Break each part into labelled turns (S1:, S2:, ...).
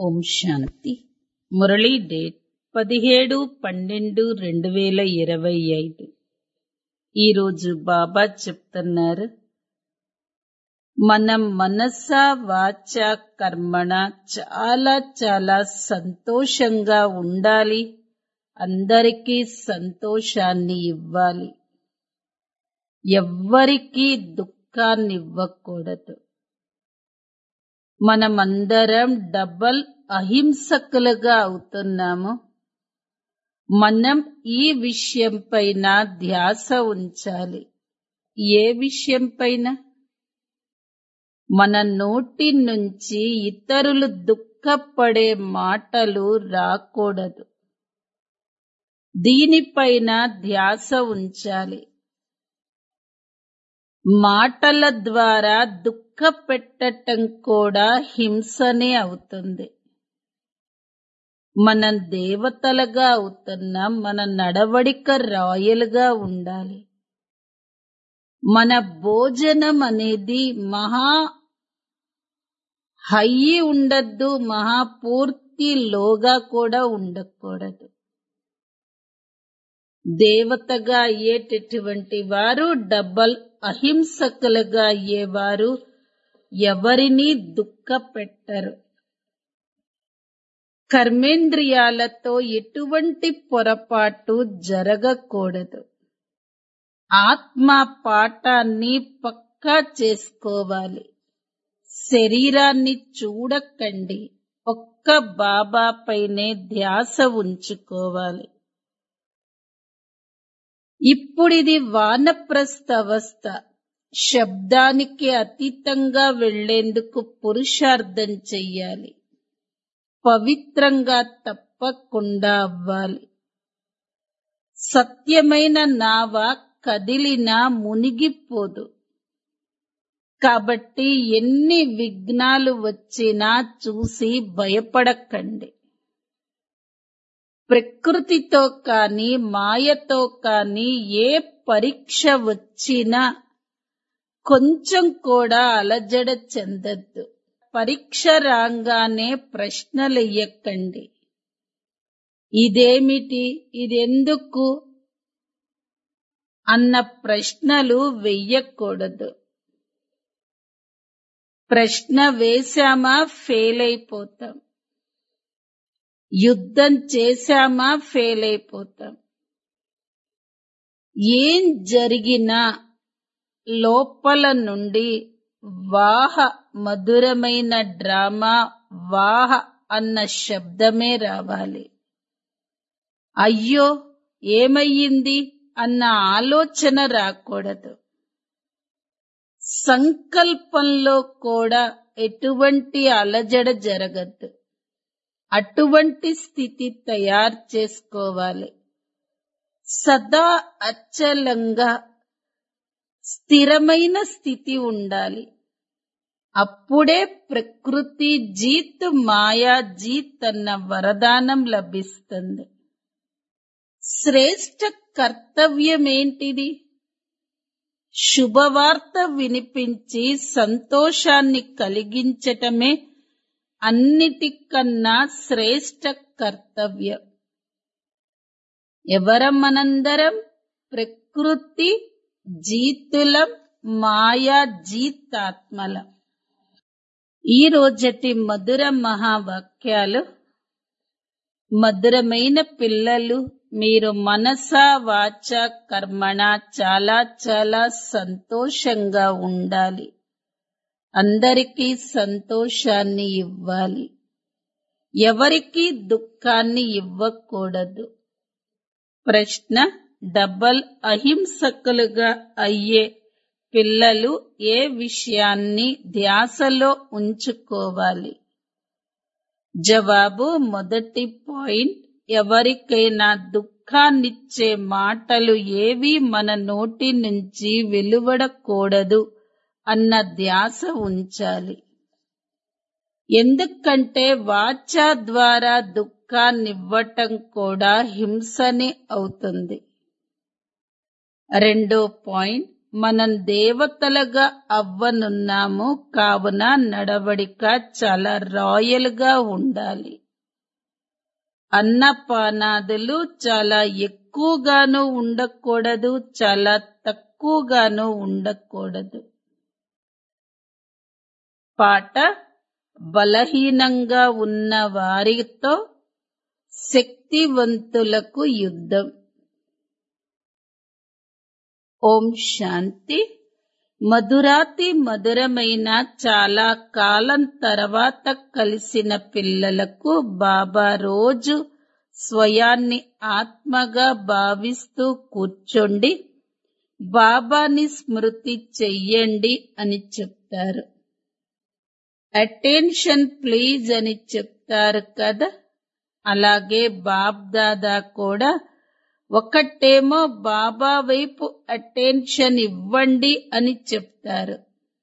S1: ఓం శాంతి Murali date పదిహేడు పన్నెండు రెండు వేల ఇరవై ఐదు ఈరోజు బాబా చెప్తున్నారు మనం మనస వాచ కర్మణ చాలా చాలా సంతోషంగా ఉండాలి అందరికీ సంతోషాన్ని ఇవ్వాలి ఎవ్వరికీ దుఃఖాన్ని ఇవ్వకూడదు మనమందరం డబల్ అహింసకులుగా అవుతున్నాము మనం ఈ విషయం పైన ధ్యాస ఉంచాలి ఏ విషయం పైన మన నోటి నుంచి ఇతరులు దుఃఖపడే మాటలు రాకూడదు దీనిపైన ధ్యాస ఉంచాలి మాటల ద్వారా దుఃఖ పెట్టటం కూడా హింసనే అవుతుంది మనం దేవతలుగా అవుతున్నాం మన నడవడిక రాయలుగా ఉండాలి మన భోజనం అనేది మహా హై ఉండద్దు మహా పూర్తి లోగా కూడా ఉండకూడదు దేవతగా అయ్యేటటువంటి వారు డబల్ అహింసకులుగా అయ్యేవారు ఎవరిని దుఃఖ పెట్టరు కర్మేంద్రియాలతో ఎటువంటి పొరపాటు జరగకూడదు ఆత్మ పాఠాన్ని పక్కా చేసుకోవాలి శరీరాన్ని చూడకండి ఒక్క బాబా పైనే ధ్యాస ఉంచుకోవాలి ఇప్పుడిది వానప్రస్థ అవస్థ శబ్దానికి అతీతంగా వెళ్లేందుకు పురుషార్థం చెయ్యాలి పవిత్రంగా తప్పకుండా అవ్వాలి సత్యమైన నావ కదిలినా మునిగిపోదు కాబట్టి ఎన్ని విఘ్నాలు వచ్చినా చూసి భయపడకండి ప్రకృతితో కాని మాయతో కాని ఏ పరీక్ష వచ్చినా కొంచెం కూడా అలజడ చెందద్దు పరీక్ష రాగానే ప్రశ్నలెయ్యకండి ఇదేమిటి ఇదెందుకు అన్న ప్రశ్నలు వెయ్యకూడదు ప్రశ్న వేశామా ఫెయిల్ అయిపోతాం యుద్ధం చేశామా ఫెయిల్ అయిపోతాం ఏం జరిగినా లోపల నుండి వాహ మధురమైన డ్రామా వాహ అన్న శబ్దమే రావాలి అయ్యో ఏమయ్యింది అన్న ఆలోచన రాకూడదు సంకల్పంలో కూడా ఎటువంటి అలజడ జరగద్దు అటువంటి స్థితి తయారు చేసుకోవాలి సదా అచలంగా స్థిరమైన స్థితి ఉండాలి అప్పుడే ప్రకృతి జీత్ మాయా జీత్ అన్న వరదానం లభిస్తుంది శ్రేష్ట కర్తవ్యం ఏంటిది శుభవార్త వినిపించి సంతోషాన్ని కలిగించటమే అన్నిటికన్నా శ్రేష్ట కర్తవ్యం ఎవరం మనందరం ప్రకృతి జీతులం మాయా జీతాత్మలం ఈ రోజటి మధుర మహావాక్యాలు మధురమైన పిల్లలు మీరు మనస వాచ కర్మణ చాలా చాలా సంతోషంగా ఉండాలి అందరికీ సంతోషాన్ని ఇవ్వాలి ఎవరికి దుఃఖాన్ని ఇవ్వకూడదు ప్రశ్న డబల్ అహింసకులుగా అయ్యే పిల్లలు ఏ విషయాన్ని ధ్యాసలో ఉంచుకోవాలి జవాబు మొదటి పాయింట్ ఎవరికైనా దుఃఖాన్నిచ్చే మాటలు ఏవి మన నోటి నుంచి వెలువడకూడదు అన్న ధ్యాస ఉంచాలి ఎందుకంటే వాచా ద్వారా దుఃఖాన్నివ్వటం కూడా హింసనే అవుతుంది రెండో పాయింట్ మనం దేవతలుగా అవ్వనున్నాము కావున నడవడిక చాలా రాయల్ గా ఉండాలి అన్నపానాదులు చాలా ఎక్కువగాను ఉండకూడదు చాలా తక్కువగాను ఉండకూడదు పాట బలహీనంగా ఉన్న వారితో శక్తివంతులకు యుద్ధం ఓం శాంతి మధురాతి మధురమైన చాలా కాలం తర్వాత కలిసిన పిల్లలకు బాబా రోజు స్వయాన్ని ఆత్మగా భావిస్తూ కూర్చోండి బాబాని స్మృతి చెయ్యండి అని చెప్తారు అటెన్షన్ ప్లీజ్ అని చెప్తారు కదా అలాగే బాబ్ దాదా కూడా ఒకటేమో బాబా వైపు అటెన్షన్ ఇవ్వండి అని చెప్తారు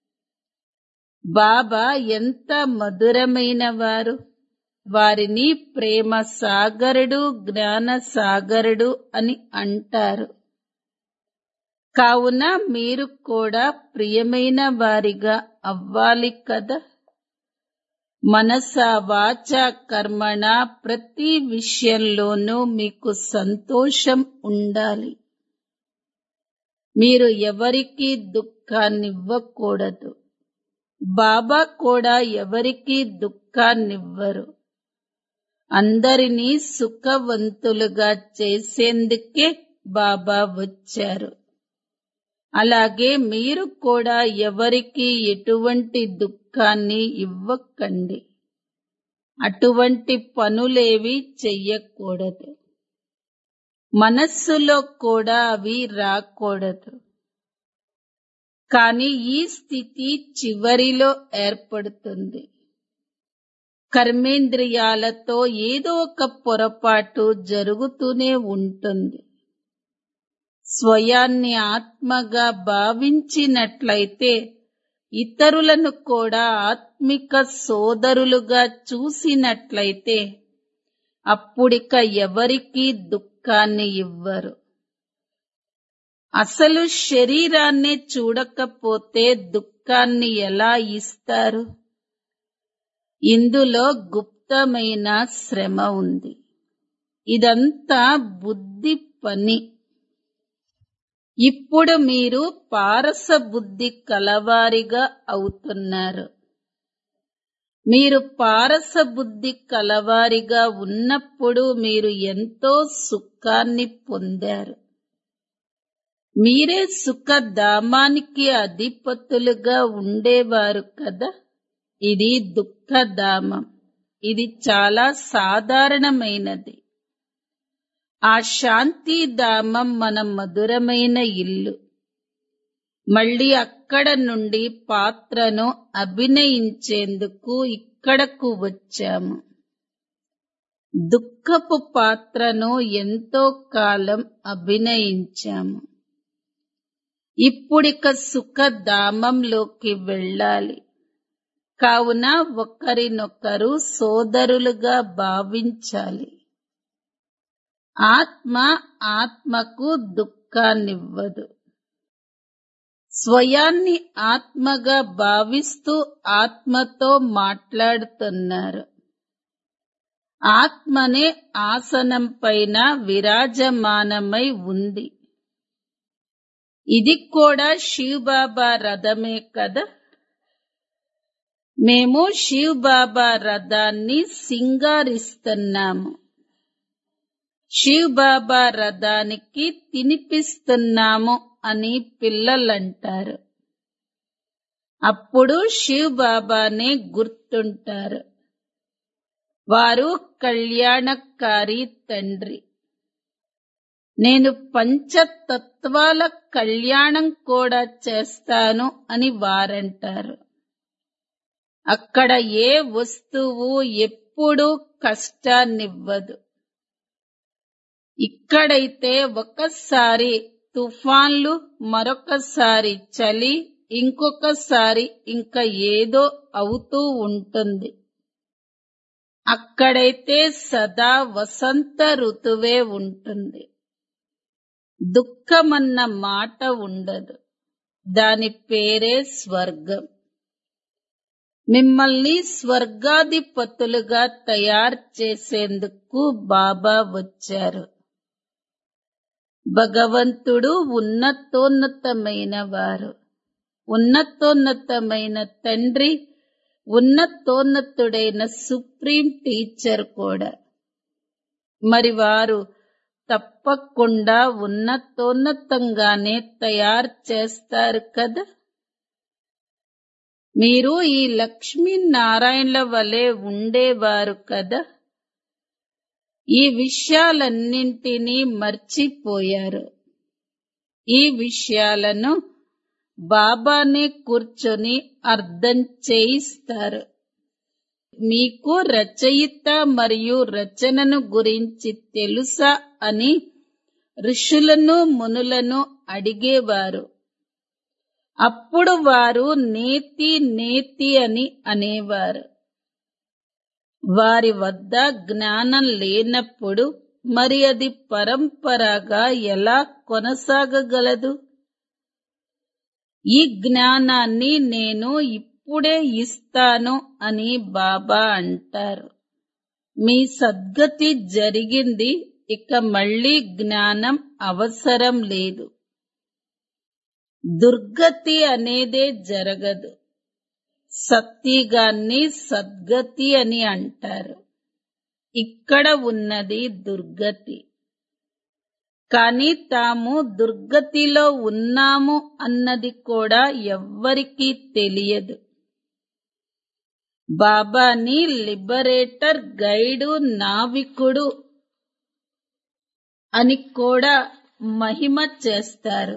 S1: బాబా ఎంత మధురమైన వారు వారిని ప్రేమ సాగరుడు జ్ఞాన సాగరుడు అని అంటారు కావున మీరు కూడా ప్రియమైన వారిగా అవ్వాలి కదా మనస వాచ కర్మణ ప్రతి విషయంలోనూ మీకు సంతోషం ఉండాలి మీరు ఎవరికి దుఃఖాన్నివ్వకూడదు బాబా కూడా ఎవరికి దుఃఖాన్నివ్వరు అందరినీ సుఖవంతులుగా చేసేందుకే బాబా వచ్చారు అలాగే మీరు కూడా ఎవరికి ఎటువంటి దుఃఖాన్ని ఇవ్వకండి అటువంటి పనులేవి చెయ్యకూడదు మనస్సులో కూడా అవి రాకూడదు కానీ ఈ స్థితి చివరిలో ఏర్పడుతుంది కర్మేంద్రియాలతో ఏదో ఒక పొరపాటు జరుగుతూనే ఉంటుంది స్వయాన్ని ఆత్మగా భావించినట్లయితే ఇతరులను కూడా ఆత్మిక సోదరులుగా చూసినట్లయితే అప్పుడిక ఎవరికీ దుఃఖాన్ని ఇవ్వరు అసలు శరీరాన్ని చూడకపోతే దుఃఖాన్ని ఎలా ఇస్తారు ఇందులో గుప్తమైన శ్రమ ఉంది ఇదంతా బుద్ధి పని ఇప్పుడు మీరు పారస బుద్ధి కలవారిగా అవుతున్నారు మీరు పారస బుద్ధి కలవారిగా ఉన్నప్పుడు మీరు ఎంతో సుఖాన్ని పొందారు మీరే సుఖధామానికి అధిపతులుగా ఉండేవారు కదా ఇది దుఃఖధామం ఇది చాలా సాధారణమైనది ఆ శాంతిధామం మన మధురమైన ఇల్లు మళ్ళీ అక్కడ నుండి పాత్రను అభినయించేందుకు ఇక్కడకు వచ్చాము దుఃఖపు పాత్రను ఎంతో కాలం అభినయించాము ఇప్పుడిక సుఖధామంలోకి వెళ్ళాలి కావున ఒకరినొకరు సోదరులుగా భావించాలి ఆత్మ ఆత్మకు దుఃఖాన్నివ్వదు స్వయాన్ని ఆత్మగా భావిస్తూ ఆత్మతో మాట్లాడుతున్నారు ఆత్మనే ఆసనం పైన విరాజమానమై ఉంది ఇది కూడా శివబాబా రథమే కదా మేము శివబాబా రథాన్ని సింగారిస్తున్నాము శివ్ బాబా రథానికి తినిపిస్తున్నాము అని పిల్లలంటారు అప్పుడు శివ్ బాబానే గుర్తుంటారు వారు కళ్యాణకారి తండ్రి నేను పంచతత్వాల కళ్యాణం కూడా చేస్తాను అని వారంటారు అక్కడ ఏ వస్తువు ఎప్పుడూ కష్టాన్నివ్వదు ఇక్కడైతే ఒకసారి తుఫాన్లు మరొకసారి చలి ఇంకొకసారి ఇంకా ఏదో అవుతూ ఉంటుంది అక్కడైతే సదా వసంత ఋతువే ఉంటుంది దుఃఖమన్న మాట ఉండదు దాని పేరే స్వర్గం మిమ్మల్ని స్వర్గాధిపతులుగా తయారు చేసేందుకు బాబా వచ్చారు భగవంతుడు ఉన్నతోన్నతమైన వారు ఉన్నతోన్నతమైన తండ్రి ఉన్నతోన్నతుడైన సుప్రీం టీచర్ కూడా మరి వారు తప్పకుండా ఉన్నతోన్నతంగానే తయారు చేస్తారు కదా మీరు ఈ లక్ష్మీనారాయణల వలె ఉండేవారు కదా ఈ విషయాలన్నింటినీ మర్చిపోయారు ఈ విషయాలను బాబానే కూర్చొని అర్థం చేయిస్తారు మీకు రచయిత మరియు రచనను గురించి తెలుసా అని ఋషులను మునులను అడిగేవారు అప్పుడు వారు నేతి నేతి అని అనేవారు వారి వద్ద జ్ఞానం లేనప్పుడు మరి అది పరంపరగా ఎలా కొనసాగగలదు ఈ జ్ఞానాన్ని నేను ఇప్పుడే ఇస్తాను అని బాబా అంటారు మీ సద్గతి జరిగింది ఇక మళ్ళీ జ్ఞానం అవసరం లేదు దుర్గతి అనేదే జరగదు సత్తిగాన్ని సద్గతి అని అంటారు ఇక్కడ ఉన్నది దుర్గతి కాని తాము దుర్గతిలో ఉన్నాము అన్నది కూడా ఎవ్వరికీ తెలియదు బాబాని లిబరేటర్ గైడు నావికుడు అని కూడా మహిమ చేస్తారు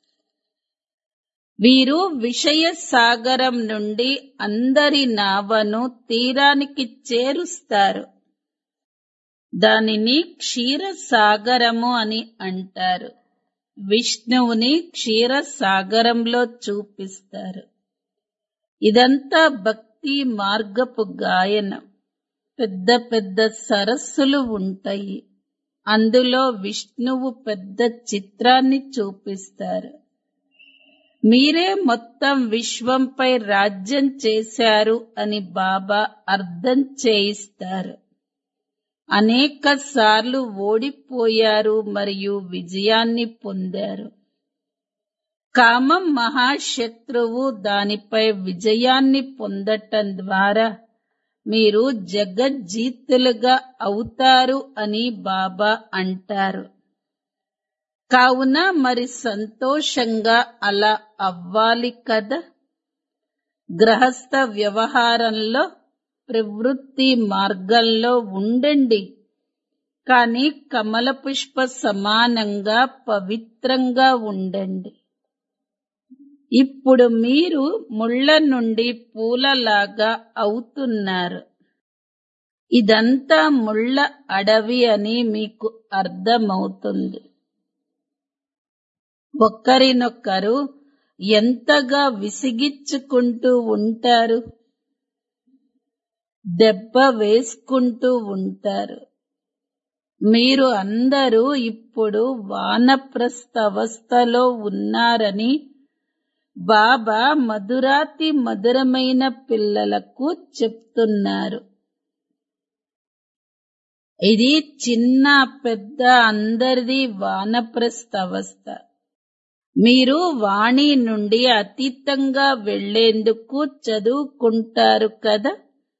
S1: వీరు విషయ సాగరం నుండి అందరి నావను తీరానికి చేరుస్తారు దానిని క్షీర సాగరము అని అంటారు విష్ణువుని క్షీర సాగరంలో చూపిస్తారు ఇదంతా భక్తి మార్గపు గాయనం పెద్ద పెద్ద సరస్సులు ఉంటాయి అందులో విష్ణువు పెద్ద చిత్రాన్ని చూపిస్తారు మీరే మొత్తం విశ్వంపై రాజ్యం చేశారు అని బాబా అర్థం చేయిస్తారు అనేక సార్లు ఓడిపోయారు మరియు విజయాన్ని పొందారు కామం మహాశత్రువు దానిపై విజయాన్ని పొందటం ద్వారా మీరు జగజ్జీతులుగా అవుతారు అని బాబా అంటారు కావున మరి సంతోషంగా అలా అవ్వాలి కదా గ్రహస్థ వ్యవహారంలో ప్రవృత్తి మార్గంలో ఉండండి కానీ కమల పుష్ప సమానంగా పవిత్రంగా ఉండండి ఇప్పుడు మీరు ముళ్ళ నుండి పూలలాగా అవుతున్నారు ఇదంతా ముళ్ళ అడవి అని మీకు అర్థమవుతుంది ఒకరినొకరు ఎంతగా విసిగిచ్చుకుంటూ ఉంటారు దెబ్బ వేసుకుంటూ ఉంటారు మీరు అందరూ ఇప్పుడు వానప్రస్థ అవస్థలో ఉన్నారని బాబా మధురాతి మధురమైన పిల్లలకు చెప్తున్నారు ఇది చిన్న పెద్ద అందరిది వానప్రస్థ అవస్థ మీరు వాణి నుండి అతీతంగా వెళ్లేందుకు చదువుకుంటారు కదా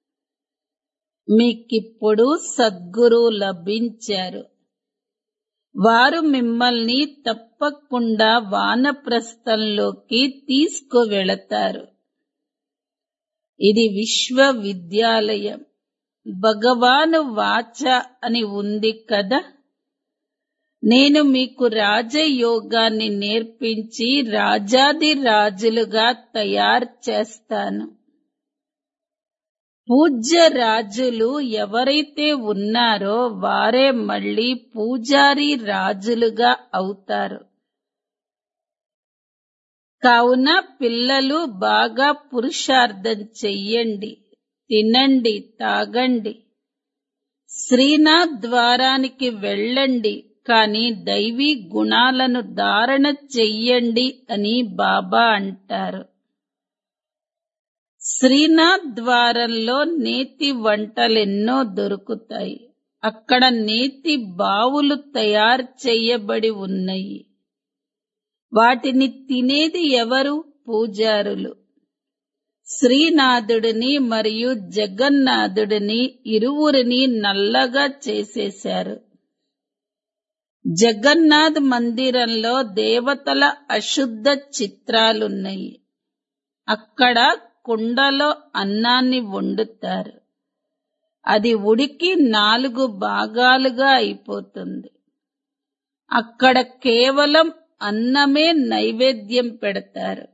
S1: మీకిప్పుడు సద్గురు లభించారు వారు మిమ్మల్ని తప్పకుండా వానప్రస్థంలోకి తీసుకువెళతారు ఇది విశ్వవిద్యాలయం భగవాను వాచ అని ఉంది కదా నేను మీకు రాజయోగాన్ని నేర్పించి రాజాది రాజులుగా తయారు చేస్తాను పూజ్య రాజులు ఎవరైతే ఉన్నారో వారే మళ్ళీ పూజారి రాజులుగా అవుతారు కావున పిల్లలు బాగా పురుషార్థం చెయ్యండి తినండి తాగండి శ్రీనాథ్ ద్వారానికి వెళ్ళండి కానీ దైవీ గుణాలను ధారణ చెయ్యండి అని బాబా అంటారు శ్రీనాథ్ ద్వారంలో నేతి వంటలెన్నో దొరుకుతాయి అక్కడ నేతి బావులు తయారు చేయబడి ఉన్నాయి వాటిని తినేది ఎవరు పూజారులు శ్రీనాథుడిని మరియు జగన్నాథుడిని ఇరువురిని నల్లగా చేసేశారు జగన్నాథ్ మందిరంలో దేవతల అశుద్ధ చిత్రాలున్నాయి అక్కడ కుండలో అన్నాన్ని వండుతారు అది ఉడికి నాలుగు భాగాలుగా అయిపోతుంది అక్కడ కేవలం అన్నమే నైవేద్యం పెడతారు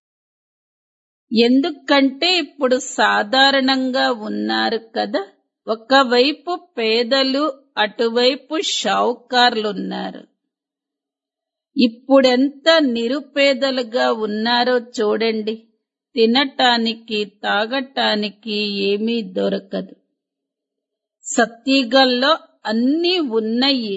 S1: ఎందుకంటే ఇప్పుడు సాధారణంగా ఉన్నారు కదా ఒకవైపు పేదలు అటువైపు షావుకార్లున్నారు ఇప్పుడెంత నిరుపేదలుగా ఉన్నారో చూడండి తినటానికి తాగటానికి ఏమీ దొరకదు సత్యగల్లో అన్నీ ఉన్నాయి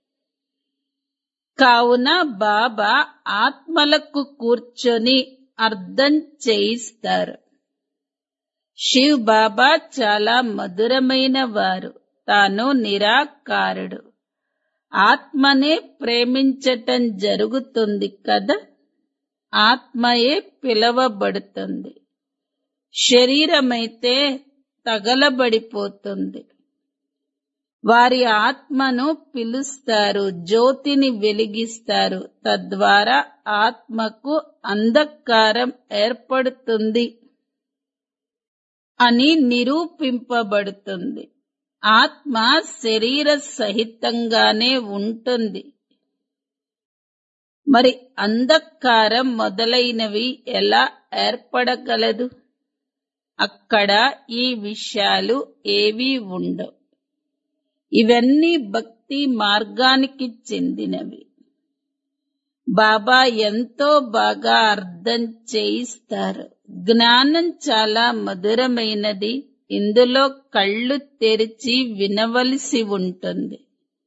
S1: కావున బాబా ఆత్మలకు కూర్చొని అర్థం చేయిస్తారు శివ్ బాబా చాలా మధురమైన వారు తాను నిరాకారుడు ఆత్మనే ప్రేమించటం జరుగుతుంది కదా ఆత్మయే పిలవబడుతుంది శరీరమైతే తగలబడిపోతుంది వారి ఆత్మను పిలుస్తారు జ్యోతిని వెలిగిస్తారు తద్వారా ఆత్మకు అంధకారం ఏర్పడుతుంది అని నిరూపింపబడుతుంది ఆత్మ శరీర సహితంగానే ఉంటుంది మరి అంధకారం మొదలైనవి ఎలా ఏర్పడగలదు అక్కడ ఈ విషయాలు ఏవీ ఉండవు ఇవన్నీ భక్తి మార్గానికి చెందినవి బాబా ఎంతో బాగా అర్థం చేయిస్తారు జ్ఞానం చాలా మధురమైనది ఇందులో కళ్ళు తెరిచి వినవలసి ఉంటుంది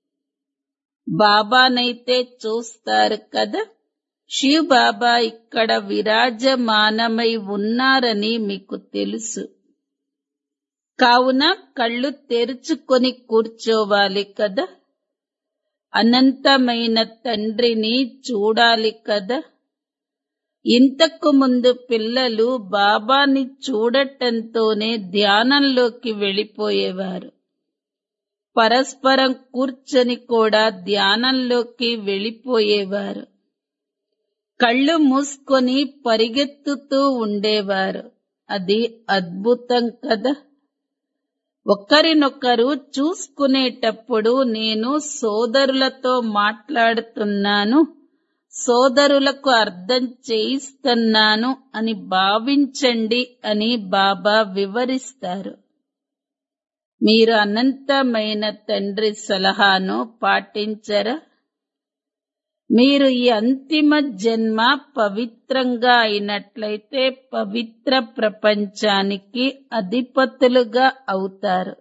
S1: బాబానైతే చూస్తారు కదా శివ్ బాబా ఇక్కడ విరాజమానమై ఉన్నారని మీకు తెలుసు కావున కళ్ళు తెరుచుకొని కూర్చోవాలి కదా అనంతమైన తండ్రిని చూడాలి కదా ఇంతకు ముందు పిల్లలు బాబాని చూడటంతోనే ధ్యానంలోకి వెళ్ళిపోయేవారు పరస్పరం కూర్చొని కూడా ధ్యానంలోకి వెళ్ళిపోయేవారు కళ్ళు మూసుకొని పరిగెత్తుతూ ఉండేవారు అది అద్భుతం కదా ఒకరినొకరు చూసుకునేటప్పుడు నేను సోదరులతో మాట్లాడుతున్నాను సోదరులకు అర్థం చేయిస్తున్నాను అని భావించండి అని బాబా వివరిస్తారు మీరు అనంతమైన తండ్రి సలహాను పాటించరా మీరు ఈ అంతిమ జన్మ పవిత్రంగా అయినట్లయితే పవిత్ర ప్రపంచానికి అధిపతులుగా అవుతారు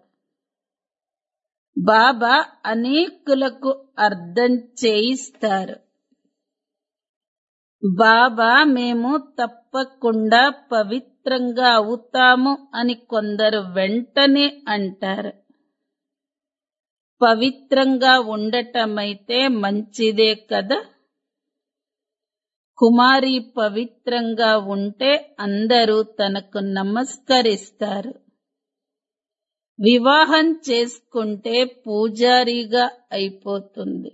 S1: బాబా అనేకులకు అర్థం చేయిస్తారు బాబా మేము తప్పకుండా పవిత్రంగా అవుతాము అని కొందరు వెంటనే అంటారు పవిత్రంగా ఉండటమైతే మంచిదే కదా కుమారి పవిత్రంగా ఉంటే అందరూ తనకు నమస్కరిస్తారు వివాహం చేసుకుంటే పూజారిగా అయిపోతుంది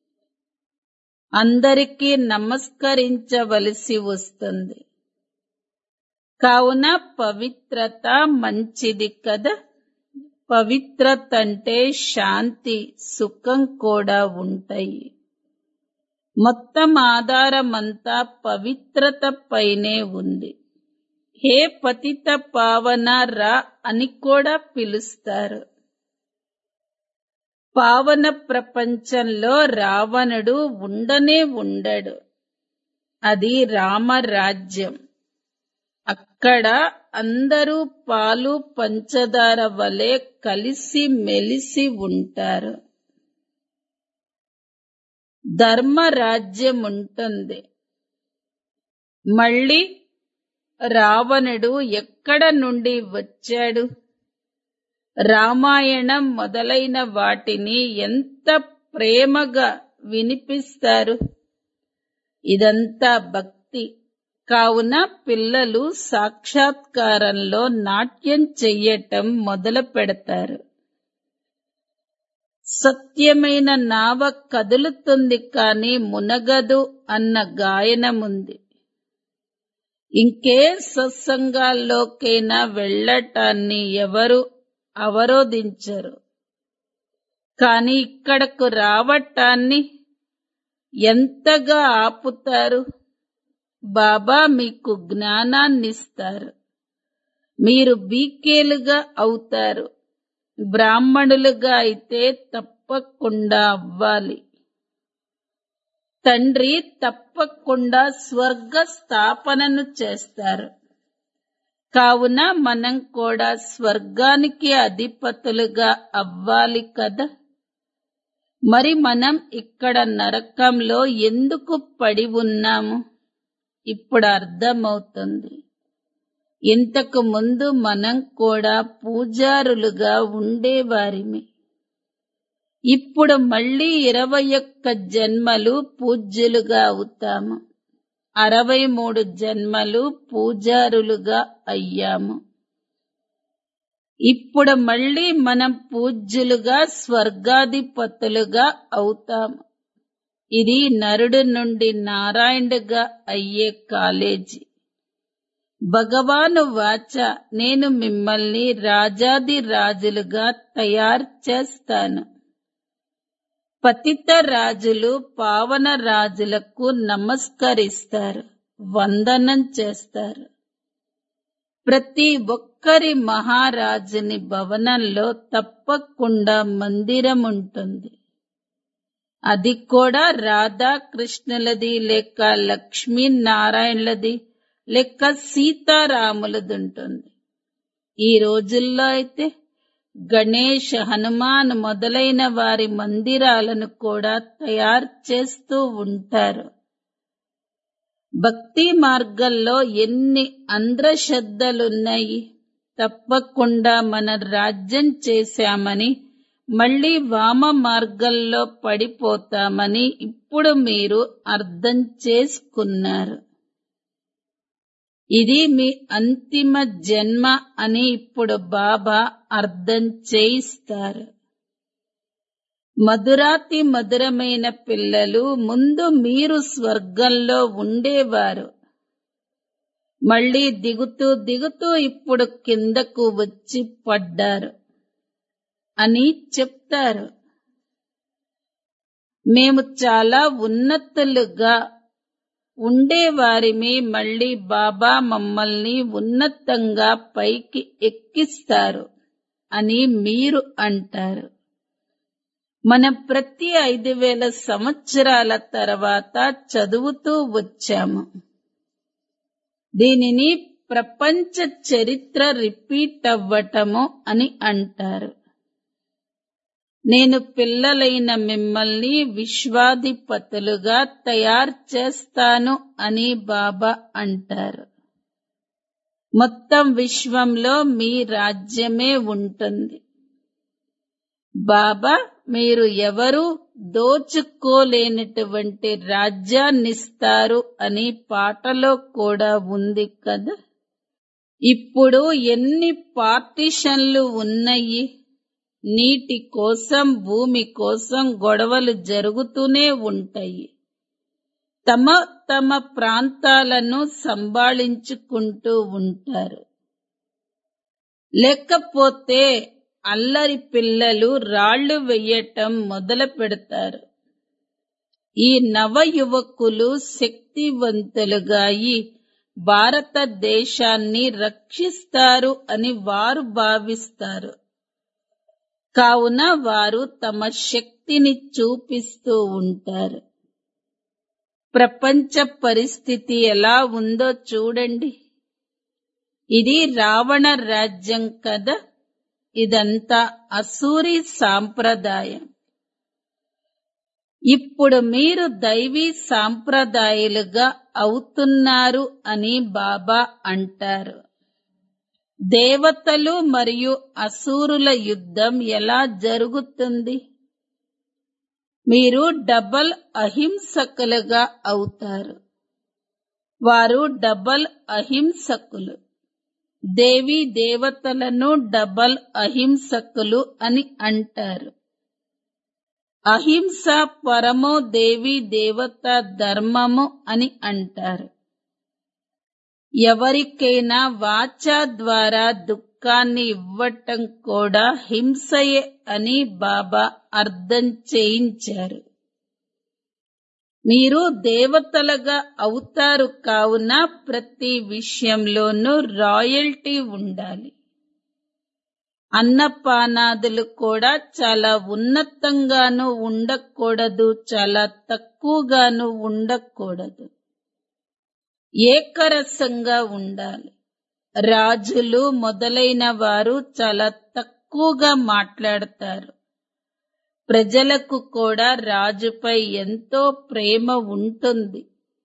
S1: అందరికీ నమస్కరించవలసి వస్తుంది కావున పవిత్రత మంచిది కదా పవిత్రత అంటే శాంతి సుఖం కూడా ఉంటాయి మొత్తం ఆధారమంతా పవిత్రత పైనే ఉంది హే పతిత పావన రా అని కూడా పిలుస్తారు పావన ప్రపంచంలో రావణుడు ఉండనే ఉండడు అది రామరాజ్యం అక్కడ అందరూ పాలు పంచదార వలె కలిసి మెలిసి ఉంటారు ధర్మ రాజ్యం ఉంటుంది మళ్ళీ రావణుడు ఎక్కడ నుండి వచ్చాడు రామాయణం మొదలైన వాటిని ఎంత ప్రేమగా వినిపిస్తారు ఇదంతా భక్తి కావున పిల్లలు సాక్షాత్కారంలో నాట్యం చెయ్యటం మొదలు పెడతారు సత్యమైన నావ కదులుతుంది కాని మునగదు అన్న గాయనముంది ఇంకే సత్సంగాల్లోకైనా వెళ్ళటాన్ని ఎవరు అవరోధించరు కాని ఇక్కడకు రావటాన్ని ఎంతగా ఆపుతారు బాబా మీకు జ్ఞానాన్నిస్తారు మీరు బీకేలుగా అవుతారు బ్రాహ్మణులుగా అయితే తప్పకుండా అవ్వాలి తండ్రి తప్పకుండా స్వర్గ స్థాపనను చేస్తారు కావున మనం కూడా స్వర్గానికి అధిపతులుగా అవ్వాలి కదా మరి మనం ఇక్కడ నరకంలో ఎందుకు పడి ఉన్నాము ఇప్పుడు అర్థమవుతుంది ఇంతకు ముందు మనం కూడా పూజారులుగా ఉండేవారిమి ఇప్పుడు మళ్ళీ ఇరవై ఒక్క జన్మలు పూజ్యులుగా అవుతాము అరవై మూడు జన్మలు పూజారులుగా అయ్యాము ఇప్పుడు మళ్ళీ మనం పూజ్యులుగా స్వర్గాధిపతులుగా అవుతాము ఇది నరుడు నుండి నారాయణుడుగా అయ్యే కాలేజీ భగవాను వాచ నేను మిమ్మల్ని రాజాది రాజులుగా తయారు చేస్తాను పతిత రాజులు పావన రాజులకు నమస్కరిస్తారు వందనం చేస్తారు ప్రతి ఒక్కరి మహారాజుని భవనంలో తప్పకుండా మందిరం ఉంటుంది అది కూడా రాధాకృష్ణులది లేక లక్ష్మీనారాయణలది లేక సీతారాములది ఉంటుంది ఈ రోజుల్లో అయితే గణేష్ హనుమాన్ మొదలైన వారి మందిరాలను కూడా తయారు చేస్తూ ఉంటారు భక్తి మార్గంలో ఎన్ని అంధ్రశ్రద్ధలున్నాయి తప్పకుండా మన రాజ్యం చేశామని మళ్ళీ వామ మార్గంలో పడిపోతామని ఇప్పుడు మీరు అర్థం చేసుకున్నారు ఇది మీ అంతిమ జన్మ అని ఇప్పుడు బాబా అర్థం చేయిస్తారు మధురాతి మధురమైన పిల్లలు ముందు మీరు స్వర్గంలో ఉండేవారు మళ్ళీ దిగుతూ దిగుతూ ఇప్పుడు కిందకు వచ్చి పడ్డారు అని చెప్తారు మేము చాలా ఉన్నతులుగా ఉండేవారిమి మళ్ళీ బాబా మమ్మల్ని ఉన్నతంగా పైకి ఎక్కిస్తారు అని మీరు అంటారు మనం ప్రతి ఐదు వేల సంవత్సరాల తర్వాత చదువుతూ వచ్చాము దీనిని ప్రపంచ చరిత్ర రిపీట్ అవ్వటము అని అంటారు నేను పిల్లలైన మిమ్మల్ని విశ్వాధిపతులుగా తయారు చేస్తాను అని బాబా అంటారు మొత్తం విశ్వంలో మీ రాజ్యమే ఉంటుంది బాబా మీరు ఎవరు దోచుకోలేనటువంటి రాజ్యాన్నిస్తారు అని పాటలో కూడా ఉంది కదా ఇప్పుడు ఎన్ని పార్టిషన్లు ఉన్నాయి నీటి కోసం భూమి కోసం గొడవలు జరుగుతూనే ఉంటాయి తమ తమ ప్రాంతాలను సంభాళించుకుంటూ ఉంటారు లేకపోతే అల్లరి పిల్లలు రాళ్లు వెయ్యటం మొదలు పెడతారు ఈ నవ యువకులు శక్తివంతులుగా ఈ భారతదేశాన్ని రక్షిస్తారు అని వారు భావిస్తారు కావున వారు తమ శక్తిని చూపిస్తూ ఉంటారు ప్రపంచ పరిస్థితి ఎలా ఉందో చూడండి ఇది రావణ రాజ్యం కదా ఇదంతా అసూరి సాంప్రదాయం ఇప్పుడు మీరు దైవీ సాంప్రదాయాలుగా అవుతున్నారు అని బాబా అంటారు దేవతలు మరియు అసూరుల యుద్ధం ఎలా జరుగుతుంది మీరు డబల్ అహింసకులుగా అవుతారు వారు డబల్ అహింసకులు దేవీ దేవతలను డబల్ అహింసకులు అని అంటారు అహింస పరమో దేవి దేవత ధర్మము అని అంటారు ఎవరికైనా వాచ ద్వారా దుఃఖాన్ని ఇవ్వటం కూడా హింసయే అని బాబా అర్థం చేయించారు మీరు దేవతలుగా అవుతారు కావున ప్రతి విషయంలోనూ రాయల్టీ ఉండాలి అన్నపానాదులు కూడా చాలా ఉన్నతంగాను ఉండకూడదు చాలా తక్కువగాను ఉండకూడదు ఏకరసంగా ఉండాలి రాజులు మొదలైన వారు చాలా తక్కువగా మాట్లాడతారు ప్రజలకు కూడా రాజుపై ఎంతో ప్రేమ ఉంటుంది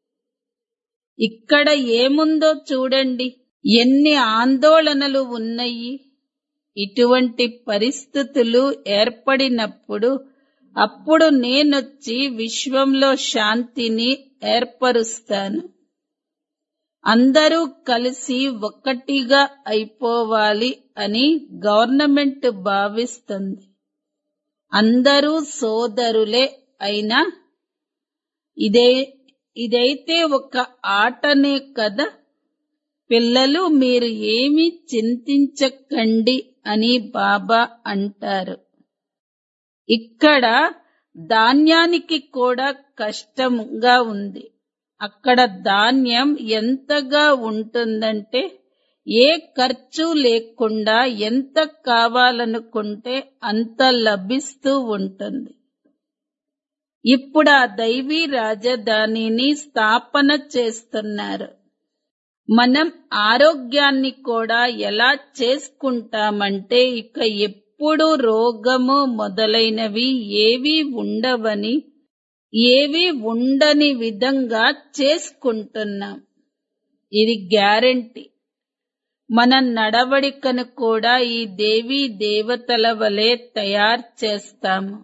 S1: ఇక్కడ ఏముందో చూడండి ఎన్ని ఆందోళనలు ఉన్నాయి ఇటువంటి పరిస్థితులు ఏర్పడినప్పుడు అప్పుడు నేనొచ్చి విశ్వంలో శాంతిని ఏర్పరుస్తాను అందరూ కలిసి ఒక్కటిగా అయిపోవాలి అని గవర్నమెంట్ భావిస్తుంది అందరూ సోదరులే అయినా ఇదే ఇదైతే ఒక ఆటనే కదా పిల్లలు మీరు ఏమీ చింతించకండి అని బాబా అంటారు ఇక్కడ ధాన్యానికి కూడా కష్టంగా ఉంది అక్కడ ధాన్యం ఎంతగా ఉంటుందంటే ఏ ఖర్చు లేకుండా ఎంత కావాలనుకుంటే అంత లభిస్తూ ఉంటుంది ఇప్పుడు ఆ దైవీ రాజధానిని స్థాపన చేస్తున్నారు మనం ఆరోగ్యాన్ని కూడా ఎలా చేసుకుంటామంటే ఇక ఎప్పుడు రోగము మొదలైనవి ఏవి ఉండవని ఏవి ఉండని విధంగా చేసుకుంటున్నాం ఇది గ్యారంటీ మన నడవడికను కూడా ఈ దేవీ దేవతల వలె తయారు చేస్తాము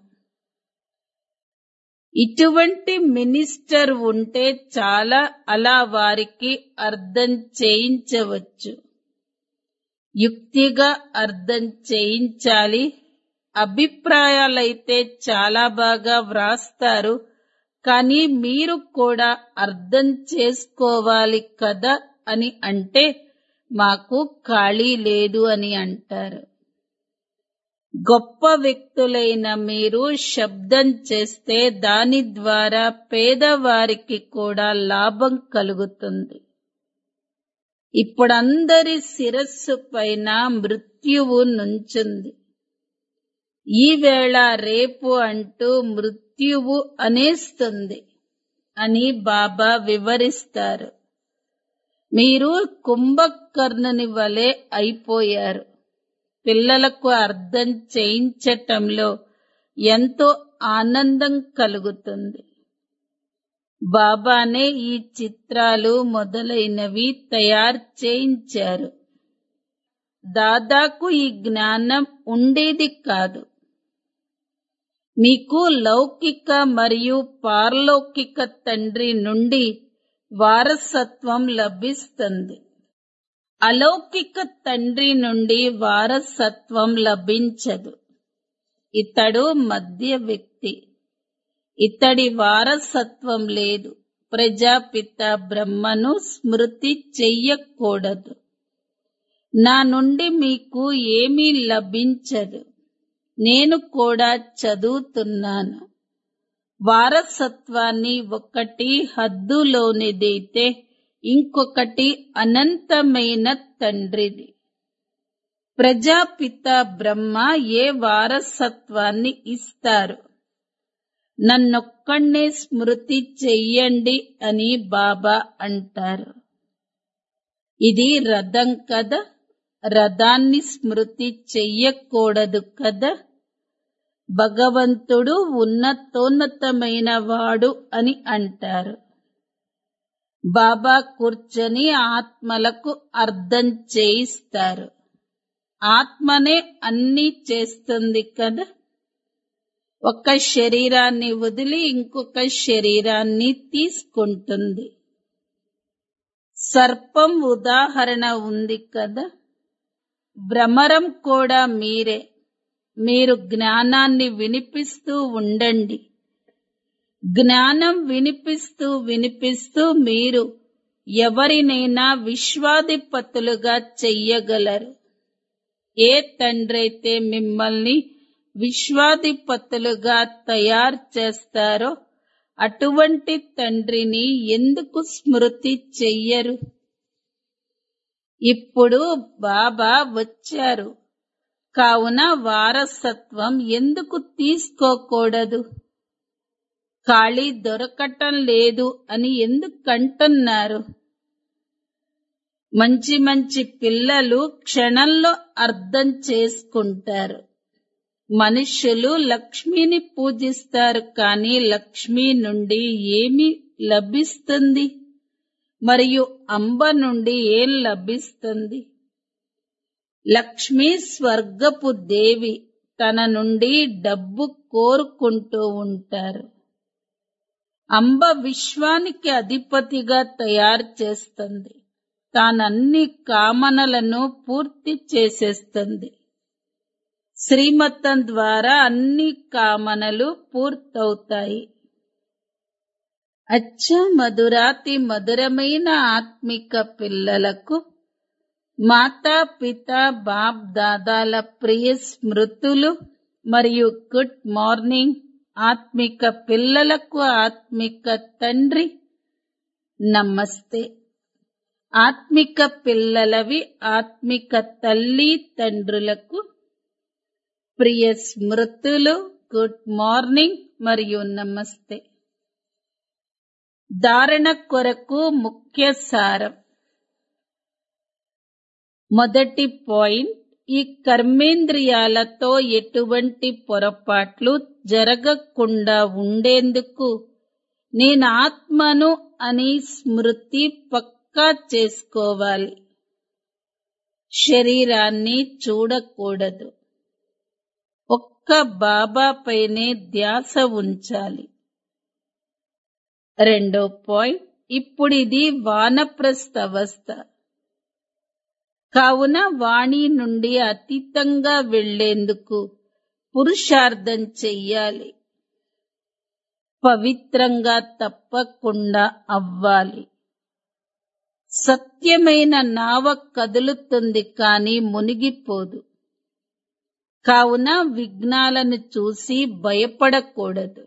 S1: ఇటువంటి మినిస్టర్ ఉంటే చాలా అలా వారికి అర్థం చేయించవచ్చు యుక్తిగా అర్థం చేయించాలి అభిప్రాయాలైతే చాలా బాగా వ్రాస్తారు కానీ మీరు కూడా అర్థం చేసుకోవాలి కదా అని అంటే మాకు ఖాళీ లేదు అని అంటారు గొప్ప వ్యక్తులైన మీరు శబ్దం చేస్తే దాని ద్వారా పేదవారికి కూడా లాభం కలుగుతుంది ఇప్పుడందరి శిరస్సు పైన మృత్యువు నుంచుంది ఈ వేళ రేపు అంటూ మృత్యువు అనేస్తుంది అని బాబా వివరిస్తారు మీరు కుంభకర్ణుని వలె అయిపోయారు పిల్లలకు అర్థం చేయించటంలో ఎంతో ఆనందం కలుగుతుంది బాబానే ఈ చిత్రాలు మొదలైనవి తయారు చేయించారు దాదాకు ఈ జ్ఞానం ఉండేది కాదు మీకు లౌకిక మరియు పారలౌకిక తండ్రి నుండి వారసత్వం లభిస్తుంది అలౌకిక తండ్రి నుండి వారసత్వం లభించదు ఇతడు మధ్య వ్యక్తి ఇతడి వారసత్వం లేదు ప్రజాపిత బ్రహ్మను స్మృతి చెయ్యకూడదు నా నుండి మీకు ఏమీ లభించదు నేను కూడా చదువుతున్నాను వారసత్వాన్ని ఒకటి హద్దులోనిదైతే ఇంకొకటి అనంతమైన తండ్రిది ప్రజాపిత బ్రహ్మ ఏ వారసత్వాన్ని ఇస్తారు నన్నొక్కడే స్మృతి చెయ్యండి అని బాబా అంటారు ఇది రథం కదా రథాన్ని స్మృతి చెయ్యకూడదు కదా భగవంతుడు ఉన్నతోన్నతమైన వాడు అని అంటారు బాబా కూర్చొని ఆత్మలకు అర్థం చేయిస్తారు ఆత్మనే అన్నీ చేస్తుంది కదా ఒక శరీరాన్ని వదిలి ఇంకొక శరీరాన్ని తీసుకుంటుంది సర్పం ఉదాహరణ ఉంది కదా భ్రమరం కూడా మీరే మీరు జ్ఞానాన్ని వినిపిస్తూ ఉండండి జ్ఞానం వినిపిస్తూ వినిపిస్తూ మీరు ఎవరినైనా విశ్వాధిపతులుగా చెయ్యగలరు ఏ తండ్రైతే మిమ్మల్ని విశ్వాధిపతులుగా తయారు చేస్తారో అటువంటి తండ్రిని ఎందుకు స్మృతి చెయ్యరు ఇప్పుడు బాబా వచ్చారు కావున వారసత్వం ఎందుకు తీసుకోకూడదు ఖాళీ దొరకటం లేదు అని ఎందుకంటున్నారు మంచి మంచి పిల్లలు క్షణంలో అర్థం చేసుకుంటారు మనుష్యులు లక్ష్మిని పూజిస్తారు కానీ లక్ష్మి నుండి ఏమి లభిస్తుంది మరియు అంబ నుండి ఏం లభిస్తుంది లక్ష్మి స్వర్గపు దేవి తన నుండి డబ్బు కోరుకుంటూ ఉంటారు అంబ విశ్వానికి అధిపతిగా తయారు చేస్తుంది తానన్ని కామనలను పూర్తి చేసేస్తుంది శ్రీమతం ద్వారా అన్ని కామనలు పూర్తవుతాయి అచ్చ మధురాతి మధురమైన ఆత్మిక పిల్లలకు మాతా పిత బాప్ దాదాల ప్రియ స్మృతులు మరియు గుడ్ మార్నింగ్ ఆత్మిక పిల్లలకు ఆత్మిక తండ్రి నమస్తే ఆత్మిక పిల్లలవి ఆత్మిక తల్లి తండ్రులకు ప్రియ స్మృతులు గుడ్ మార్నింగ్ మరియు నమస్తే ధారణ కొరకు ముఖ్య సారం మొదటి పాయింట్ ఈ కర్మేంద్రియాలతో ఎటువంటి పొరపాట్లు జరగకుండా ఉండేందుకు నేను ఆత్మను అని స్మృతి పక్కా చేసుకోవాలి శరీరాన్ని చూడకూడదు ఒక్క బాబా పైనే ధ్యాస ఉంచాలి రెండో పాయింట్ ఇప్పుడు ఇది వానప్రస్థ అవస్థ కావున వాణి నుండి అతీతంగా వెళ్లేందుకు పురుషార్థం చెయ్యాలి పవిత్రంగా తప్పకుండా అవ్వాలి సత్యమైన నావ కదులుతుంది కాని మునిగిపోదు కావున విఘ్నాలను చూసి భయపడకూడదు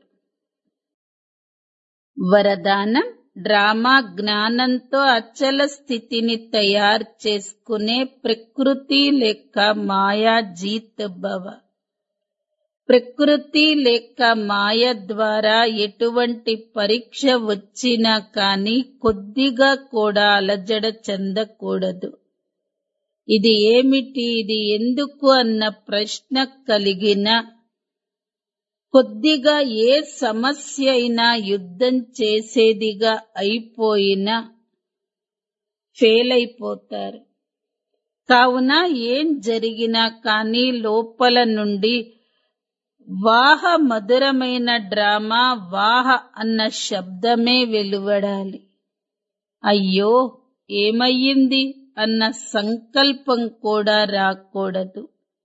S1: వరదానం డ్రామా జ్ఞానంతో అచల స్థితిని తయారు చేసుకునే ప్రకృతి లేక మాయా జీత్ భవ ప్రకృతి లేక మాయ ద్వారా ఎటువంటి పరీక్ష వచ్చినా కానీ కొద్దిగా కూడా అలజడ చెందకూడదు ఇది ఏమిటి ఇది ఎందుకు అన్న ప్రశ్న కలిగిన కొద్దిగా ఏ సమస్య అయినా యుద్ధం చేసేదిగా అయిపోయినా ఫెయిల్ అయిపోతారు కావున ఏం జరిగినా కానీ లోపల నుండి వాహ మధురమైన డ్రామా వాహ అన్న శబ్దమే వెలువడాలి అయ్యో ఏమయ్యింది అన్న సంకల్పం కూడా రాకూడదు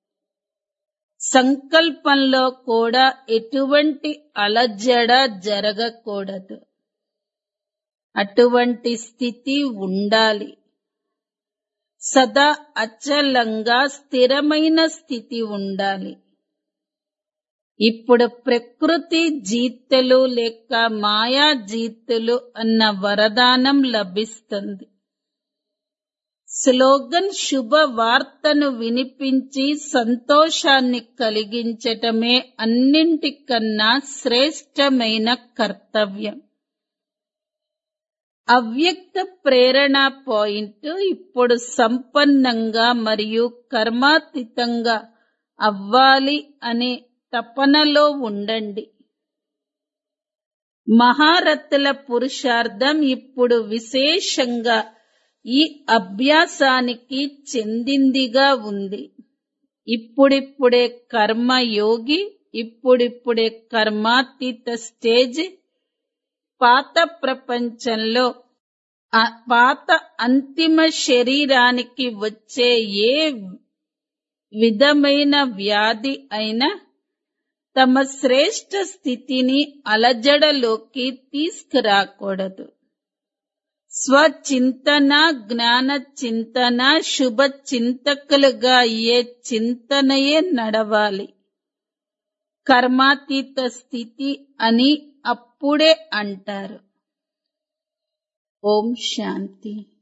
S1: సంకల్పంలో కూడా ఎటువంటి అలజడ జరగకూడదు అటువంటి స్థితి ఉండాలి సదా అచలంగా స్థిరమైన స్థితి ఉండాలి ఇప్పుడు ప్రకృతి జీతులు లేక మాయా జీతులు అన్న వరదానం లభిస్తుంది స్లోగన్ శుభ వార్తను వినిపించి సంతోషాన్ని కలిగించటమే అన్నింటికన్నా శ్రేష్టమైన కర్తవ్యం అవ్యక్త ప్రేరణ పాయింట్ ఇప్పుడు సంపన్నంగా మరియు కర్మాతీతంగా అవ్వాలి అనే తపనలో ఉండండి మహారథుల పురుషార్థం ఇప్పుడు విశేషంగా ఈ అభ్యాసానికి చెందిందిగా ఉంది ఇప్పుడిప్పుడే కర్మయోగి ఇప్పుడిప్పుడే కర్మాతీత స్టేజ్ పాత ప్రపంచంలో ఆ పాత అంతిమ శరీరానికి వచ్చే ఏ విధమైన వ్యాధి అయినా తమ శ్రేష్ట స్థితిని అలజడలోకి తీసుకురాకూడదు స్వచింతన జ్ఞాన చింతన శుభ చింతకులుగా అయ్యే చింతనయే నడవాలి కర్మాతీత స్థితి అని అప్పుడే అంటారు ఓం శాంతి